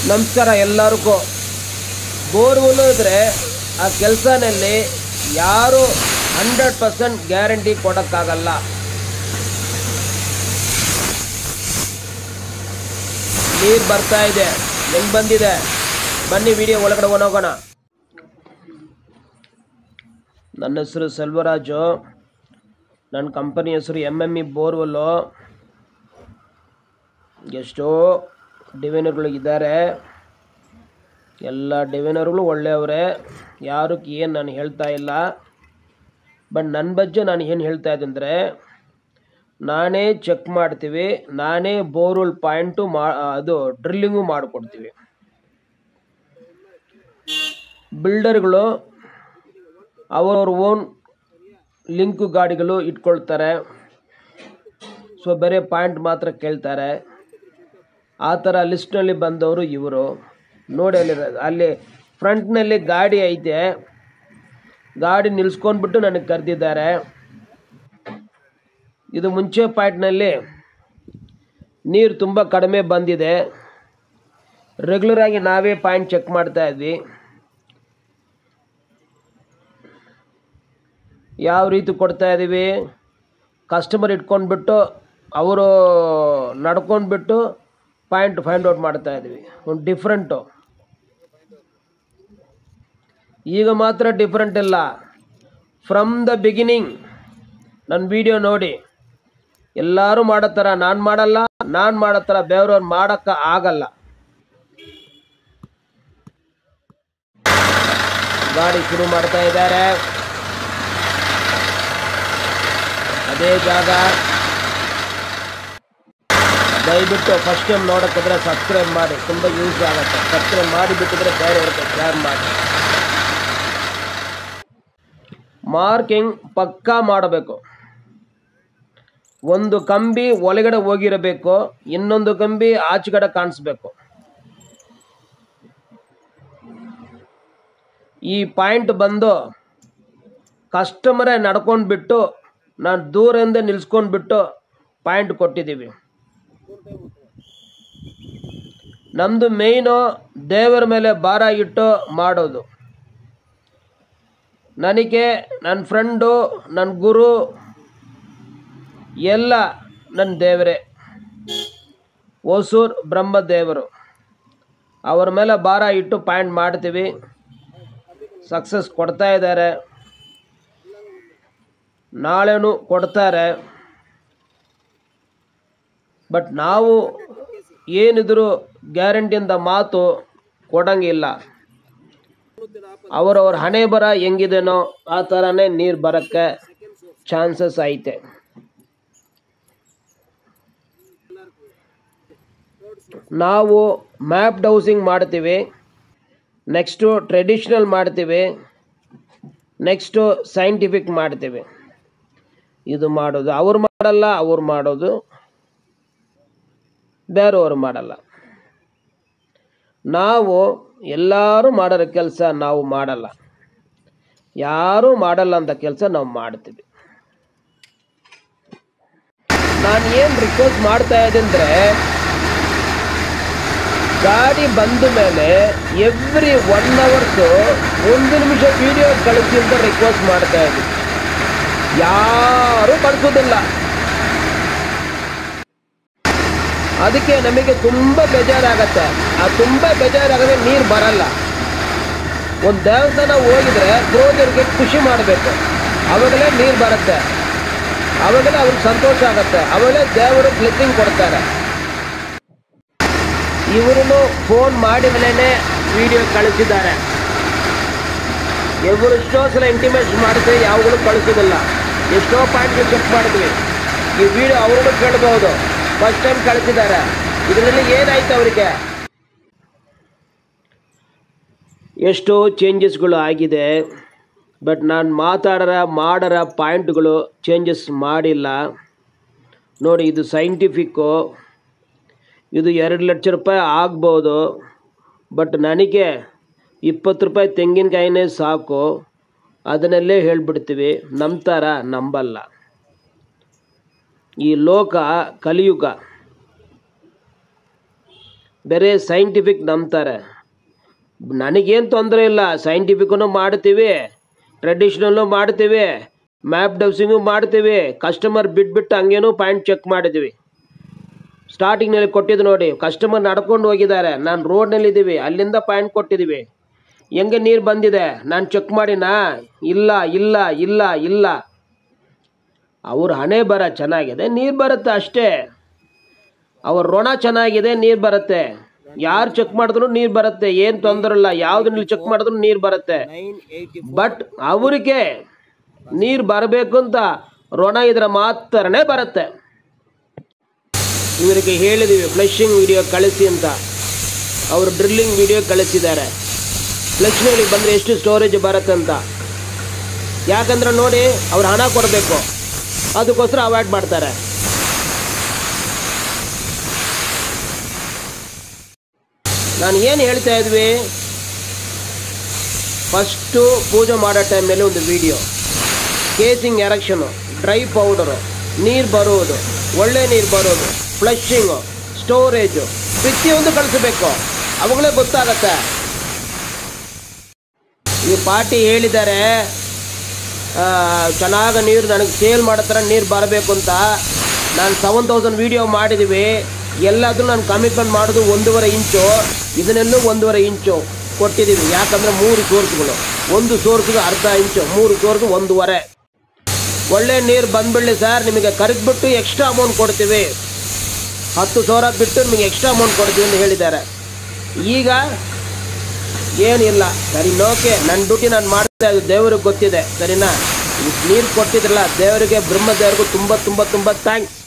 ನಮಸ್ಕಾರ ಎಲ್ಲರಿಗೂ ಬೋರ್ವೆಲ್ ಇದ್ರೆ ಆ ಕೆಲಸನಲ್ಲಿ ಯಾರು ಹಂಡ್ರೆಡ್ ಪರ್ಸೆಂಟ್ ಗ್ಯಾರಂಟಿ ಕೊಡೋಕ್ಕಾಗಲ್ಲ ನೀರು ಬರ್ತಾ ಇದೆ ಹೆಂಗ್ ಬಂದಿದೆ ಬನ್ನಿ ವಿಡಿಯೋ ಒಳಗಡೆ ಹೋಗೋಣ ನನ್ನ ಹೆಸರು ಸೆಲ್ವರಾಜು ನನ್ನ ಕಂಪನಿ ಹೆಸರು ಎಮ್ ಎಮ್ ಇ ಬೋರ್ವೆಲ್ಲು ಎಷ್ಟೋ ಡಿವೈನರ್ಗಳು ಇದ್ದಾರೆ ಎಲ್ಲ ಡಿವೈನರ್ಗಳು ಒಳ್ಳೆಯವರೇ ಯಾರಕ್ಕೆ ಏನು ನಾನು ಹೇಳ್ತಾ ಇಲ್ಲ ಬಟ್ ನನ್ನ ಬಗ್ಗೆ ನಾನು ಏನು ಹೇಳ್ತಾ ಇದ್ದೆ ಅಂದರೆ ನಾನೇ ಚೆಕ್ ಮಾಡ್ತೀವಿ ನಾನೇ ಬೋರ್ವೆಲ್ ಪಾಯಿಂಟು ಮಾ ಅದು ಡ್ರಿಲ್ಲಿಂಗು ಮಾಡಿಕೊಡ್ತೀವಿ ಬಿಲ್ಡರ್ಗಳು ಅವರವ್ರ ಓನ್ ಲಿಂಕು ಗಾಡಿಗಳು ಇಟ್ಕೊಳ್ತಾರೆ ಸೊ ಬೇರೆ ಪಾಯಿಂಟ್ ಮಾತ್ರ ಕೇಳ್ತಾರೆ ಆ ಥರ ಲಿಸ್ಟ್ನಲ್ಲಿ ಬಂದವರು ಇವರು ನೋಡಿ ಅಲ್ಲಿ ಅಲ್ಲಿ ಫ್ರಂಟ್ನಲ್ಲಿ ಗಾಡಿ ಐತೆ ಗಾಡಿ ನಿಲ್ಸ್ಕೊಂಡ್ಬಿಟ್ಟು ನನಗೆ ಕರೆದಿದ್ದಾರೆ ಇದು ಮುಂಚೆ ಪಾಯಿಂಟ್ನಲ್ಲಿ ನೀರು ತುಂಬ ಕಡಿಮೆ ಬಂದಿದೆ ರೆಗ್ಯುಲರ್ ಆಗಿ ನಾವೇ ಪಾಯಿಂಟ್ ಚೆಕ್ ಮಾಡ್ತಾ ಇದ್ವಿ ಯಾವ ರೀತಿ ಕೊಡ್ತಾ ಇದ್ದೀವಿ ಕಸ್ಟಮರ್ ಇಟ್ಕೊಂಡ್ಬಿಟ್ಟು ಅವರು ನಡ್ಕೊಂಡ್ಬಿಟ್ಟು ಪಾಯಿಂಟ್ ಫೈಂಡ್ ಔಟ್ ಮಾಡ್ತಾ ಇದ್ವಿ ಒಂದು ಡಿಫ್ರೆಂಟು ಈಗ ಮಾತ್ರ ಡಿಫ್ರೆಂಟ್ ಇಲ್ಲ ಫ್ರಮ್ ದ ಬಿಗಿನಿಂಗ್ ನನ್ನ ವಿಡಿಯೋ ನೋಡಿ ಎಲ್ಲರೂ ಮಾಡೋ ಥರ ನಾನು ಮಾಡಲ್ಲ ನಾನು ಮಾಡೋ ಥರ ಬೇರೆಯವ್ರು ಮಾಡೋಕ್ಕೆ ಆಗಲ್ಲ ಗಾಡಿ ಶುರು ಮಾಡ್ತಾ ಇದ್ದಾರೆ ಅದೇ ಜಾಗ ದಯವಿಟ್ಟು ಫಸ್ಟ್ ಟೈಮ್ ನೋಡೋಕ್ಕಿದ್ರೆ ಸಬ್ಸ್ಕ್ರೈಬ್ ಮಾಡಿ ತುಂಬ ಯೂಸ್ ಆಗುತ್ತೆ ಸಬ್ಸ್ಕ್ರೈಬ್ ಮಾಡಿ ಬಿಟ್ಟಿದ್ರೆ ಬೇರೆಯವ್ರಿಗೆ ಶೇರ್ ಮಾಡಿ ಮಾರ್ಕಿಂಗ್ ಪಕ್ಕಾ ಮಾಡಬೇಕು ಒಂದು ಕಂಬಿ ಒಳಗಡೆ ಹೋಗಿರಬೇಕು ಇನ್ನೊಂದು ಕಂಬಿ ಆಚೆಗಡೆ ಕಾಣಿಸ್ಬೇಕು ಈ ಪಾಯಿಂಟ್ ಬಂದು ಕಸ್ಟಮರೇ ನಡ್ಕೊಂಡ್ಬಿಟ್ಟು ನಾನು ದೂರದಿಂದ ನಿಲ್ಸ್ಕೊಂಡ್ಬಿಟ್ಟು ಪಾಯಿಂಟ್ ಕೊಟ್ಟಿದ್ದೀವಿ ನಮ್ಮದು ಮೇಯ್ನು ದೇವರ ಮೇಲೆ ಭಾರ ಇಟ್ಟು ಮಾಡೋದು ನನಗೆ ನನ್ನ ಫ್ರೆಂಡು ನನ್ನ ಗುರು ಎಲ್ಲ ನನ್ನ ದೇವರೇ ಹೊಸೂರು ಬ್ರಹ್ಮದೇವರು ಅವ್ರ ಮೇಲೆ ಭಾರ ಇಟ್ಟು ಪಾಯಿಂಟ್ ಮಾಡ್ತೀವಿ ಸಕ್ಸಸ್ ಕೊಡ್ತಾ ಇದ್ದಾರೆ ನಾಳೆನೂ ಕೊಡ್ತಾರೆ ಬಟ್ ನಾವು ಏನಿದ್ರು ಗ್ಯಾರಂಟಿಯಿಂದ ಮಾತು ಕೊಡಂಗಿಲ್ಲ ಅವರವ್ರ ಹಣೆ ಬರ ಹೆಂಗಿದೆನೋ ಆ ಥರನೇ ನೀರು ಬರೋಕ್ಕೆ ಚಾನ್ಸಸ್ ಐತೆ ನಾವು ಮ್ಯಾಪ್ಡ್ ಹೌಸಿಂಗ್ ಮಾಡ್ತೀವಿ ನೆಕ್ಸ್ಟು ಟ್ರೆಡಿಷ್ನಲ್ ಮಾಡ್ತೀವಿ ನೆಕ್ಸ್ಟು ಸೈಂಟಿಫಿಕ್ ಮಾಡ್ತೀವಿ ಇದು ಮಾಡೋದು ಅವ್ರು ಮಾಡಲ್ಲ ಅವ್ರು ಮಾಡೋದು ಬೇರೆಯವರು ಮಾಡಲ್ಲ ನಾವು ಎಲ್ಲರೂ ಮಾಡೋರ ಕೆಲಸ ನಾವು ಮಾಡಲ್ಲ ಯಾರೂ ಮಾಡಲ್ಲ ಅಂತ ಕೆಲಸ ನಾವು ಮಾಡ್ತೀವಿ ನಾನು ಏನು ರಿಕ್ವೆಸ್ಟ್ ಮಾಡ್ತಾ ಇದ್ದಂದ್ರೆ ಗಾಡಿ ಬಂದ ಮೇಲೆ ಎವ್ರಿ ಒನ್ ಅವರ್ಸು ಒಂದು ನಿಮಿಷ ವಿಡಿಯೋ ಕಳಿಸಿ ಅಂತ ರಿಕ್ವೆಸ್ಟ್ ಮಾಡ್ತಾ ಇದ್ದೀನಿ ಯಾರೂ ಕಳಿಸೋದಿಲ್ಲ ಅದಕ್ಕೆ ನಮಗೆ ತುಂಬ ಬೇಜಾರಾಗತ್ತೆ ಆ ತುಂಬ ಬೇಜಾರಾಗದೆ ನೀರು ಬರಲ್ಲ ಒಂದು ದೇವಸ್ಥಾನ ಹೋಗಿದ್ರೆ ಪುರೋಹಿತರಿಗೆ ಖುಷಿ ಮಾಡಬೇಕು ಅವಾಗಲೇ ನೀರು ಬರುತ್ತೆ ಅವಾಗಲೇ ಅವ್ರಿಗೆ ಸಂತೋಷ ಆಗುತ್ತೆ ಅವಾಗಲೇ ದೇವರು ಬ್ಲೆಸ್ಸಿಂಗ್ ಕೊಡ್ತಾರೆ ಇವರು ಫೋನ್ ಮಾಡಿ ಮೇಲೇ ವಿಡಿಯೋ ಕಳಿಸಿದ್ದಾರೆ ಇವರು ಎಷ್ಟೋ ಸಲ ಇಂಟಿಮೇಷನ್ ಮಾಡಿದ್ರೆ ಯಾವಾಗಲೂ ಕಳಿಸೋದಿಲ್ಲ ಎಷ್ಟೋ ಪಾಯಿಂಟ್ಗಳು ಚೆಕ್ ಮಾಡಿದ್ವಿ ಈ ವಿಡಿಯೋ ಅವ್ರಿಗೂ ಕೇಳ್ಬೋದು ಫಸ್ಟ್ ಟೈಮ್ ಕಳಿಸಿದ್ದಾರೆ ಇದರಲ್ಲಿ ಏನಾಯ್ತು ಅವರಿಗೆ ಎಷ್ಟೋ ಚೇಂಜಸ್ಗಳು ಆಗಿದೆ ಬಟ್ ನಾನು ಮಾತಾಡರ ಮಾಡರ ಪಾಯಿಂಟ್ಗಳು ಚೇಂಜಸ್ ಮಾಡಿಲ್ಲ ನೋಡಿ ಇದು ಸೈಂಟಿಫಿಕ್ಕು ಇದು ಎರಡು ಲಕ್ಷ ರೂಪಾಯಿ ಆಗ್ಬೋದು ಬಟ್ ನನಗೆ ಇಪ್ಪತ್ತು ರೂಪಾಯಿ ತೆಂಗಿನಕಾಯಿನೇ ಸಾಕು ಅದನ್ನಲ್ಲೇ ಹೇಳಿಬಿಡ್ತೀವಿ ನಂಬ್ತಾರ ನಂಬಲ್ಲ ಈ ಲೋಕ ಕಲಿಯುಗ ಬೇರೆ ಸೈಂಟಿಫಿಕ್ ನಂಬ್ತಾರೆ ನನಗೇನು ತೊಂದರೆ ಇಲ್ಲ ಸೈಂಟಿಫಿಕ್ಕನ್ನು ಮಾಡ್ತೀವಿ ಟ್ರೆಡಿಷ್ನಲ್ಲು ಮಾಡ್ತೀವಿ ಮ್ಯಾಪ್ ಡಬ್ಸಿಂಗು ಮಾಡ್ತೀವಿ ಕಸ್ಟಮರ್ ಬಿಟ್ಬಿಟ್ಟು ಹಂಗೇನು ಪಾಯಿಂಟ್ ಚೆಕ್ ಮಾಡಿದ್ವಿ ಸ್ಟಾರ್ಟಿಂಗ್ನಲ್ಲಿ ಕೊಟ್ಟಿದ್ದು ನೋಡಿ ಕಸ್ಟಮರ್ ನಡ್ಕೊಂಡು ಹೋಗಿದ್ದಾರೆ ನಾನು ರೋಡ್ನಲ್ಲಿದ್ದೀವಿ ಅಲ್ಲಿಂದ ಪಾಯಿಂಟ್ ಕೊಟ್ಟಿದ್ದೀವಿ ಹೆಂಗೆ ನೀರು ಬಂದಿದೆ ನಾನು ಚೆಕ್ ಮಾಡಿನಾ ಇಲ್ಲ ಇಲ್ಲ ಇಲ್ಲ ಇಲ್ಲ ಅವ್ರ ಹಣೆ ಬರ ಚೆನ್ನಾಗಿದೆ ನೀರು ಬರುತ್ತೆ ಅಷ್ಟೇ ಅವ್ರ ಋಣ ಚೆನ್ನಾಗಿದೆ ನೀರು ಬರುತ್ತೆ ಯಾರು ಚೆಕ್ ಮಾಡಿದ್ರು ನೀರು ಬರುತ್ತೆ ಏನು ತೊಂದರೆ ಇಲ್ಲ ಯಾವುದನ್ನ ಚೆಕ್ ಮಾಡಿದ್ರು ನೀರು ಬರುತ್ತೆ ಬಟ್ ಅವರಿಗೆ ನೀರು ಬರಬೇಕು ಅಂತ ಋಣ ಇದ್ರೆ ಮಾತ್ರನೇ ಬರುತ್ತೆ ಇವರಿಗೆ ಹೇಳಿದ್ದೀವಿ ಫ್ಲಶಿಂಗ್ ವಿಡಿಯೋ ಕಳಿಸಿ ಅಂತ ಅವರು ಡ್ರಿಲ್ಲಿಂಗ್ ವಿಡಿಯೋ ಕಳಿಸಿದ್ದಾರೆ ಫ್ಲಶ್ಗಳಿಗೆ ಬಂದರೆ ಎಷ್ಟು ಸ್ಟೋರೇಜ್ ಬರುತ್ತೆ ಅಂತ ಯಾಕಂದ್ರೆ ನೋಡಿ ಅವ್ರು ಹಣ ಕೊಡಬೇಕು ಅದಕ್ಕೋಸ್ಕರ ಅವಾಯ್ಡ್ ಮಾಡ್ತಾರೆ ನಾನು ಏನು ಹೇಳ್ತಾ ಇದ್ವಿ ಫಸ್ಟು ಪೂಜೆ ಮಾಡೋ ಟೈಮಲ್ಲಿ ಒಂದು video casing erection dry powder ನೀರು ಬರುವುದು ಒಳ್ಳೆ ನೀರು ಬರೋದು ಫ್ಲಶಿಂಗು ಸ್ಟೋರೇಜು ಪ್ರತಿಯೊಂದು ಕಳಿಸಬೇಕು ಅವಾಗಲೇ ಗೊತ್ತಾಗತ್ತೆ ಈ ಪಾರ್ಟಿ ಹೇಳಿದ್ದಾರೆ ಚೆನ್ನಾಗಿ ನೀರು ನನಗೆ ಸೇಲ್ ಮಾಡೋ ಥರ ನೀರು ಬರಬೇಕು ಅಂತ ನಾನು ಸೆವೆನ್ ತೌಸಂಡ್ ವೀಡಿಯೋ ಮಾಡಿದ್ದೀವಿ ಎಲ್ಲಾದರೂ ನಾನು ಕಮಿಟ್ಮೆಂಟ್ ಮಾಡೋದು ಒಂದೂವರೆ ಇಂಚು ಇದನ್ನೆಲ್ಲೂ ಒಂದೂವರೆ ಇಂಚು ಕೊಟ್ಟಿದ್ದೀವಿ ಯಾಕಂದರೆ ಮೂರು ಸೋರ್ಸ್ಗಳು ಒಂದು ಸೋರ್ಸ್ಗೆ ಅರ್ಧ ಇಂಚು ಮೂರು ಸೋರ್ಸ್ ಒಂದೂವರೆ ಒಳ್ಳೆ ನೀರು ಬಂದ್ಬಿಡಲಿ ಸರ್ ನಿಮಗೆ ಕರೆದ್ಬಿಟ್ಟು ಎಕ್ಸ್ಟ್ರಾ ಅಮೌಂಟ್ ಕೊಡ್ತೀವಿ ಹತ್ತು ಸಾವಿರ ಬಿಟ್ಟು ನಿಮಗೆ ಎಕ್ಸ್ಟ್ರಾ ಅಮೌಂಟ್ ಕೊಡ್ತೀವಿ ಅಂತ ಹೇಳಿದ್ದಾರೆ ಈಗ ಏನಿಲ್ಲ ಸರಿ ಓಕೆ ನನ್ನ ಡ್ಯೂಟಿ ನಾನು ಮಾಡ್ತಾ ಇದ್ದು ದೇವ್ರಿಗೆ ಗೊತ್ತಿದೆ ಸರಿನಾ ನೀರು ಕೊಟ್ಟಿದ್ರಲ್ಲ ದೇವರಿಗೆ ಬ್ರಹ್ಮದೇವರಿಗೂ ತುಂಬ ತುಂಬ ತುಂಬ ಥ್ಯಾಂಕ್ಸ್